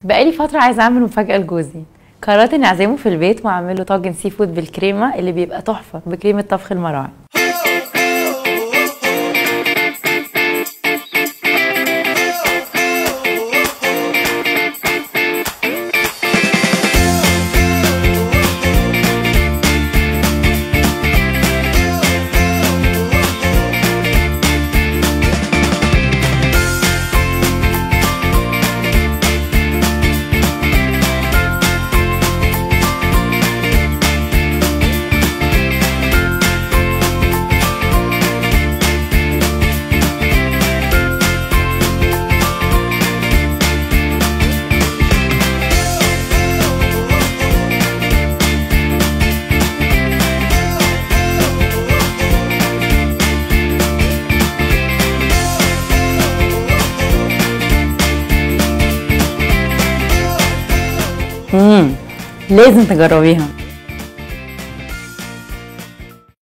بقالي فترة عايزة أعمل مفاجأة لجوزي قررت إني أعزمه في البيت وأعمل له طاجن سي فود بالكريمة اللي بيبقى تحفة بكريمة طبخ المراعي مم. لازم تجربيها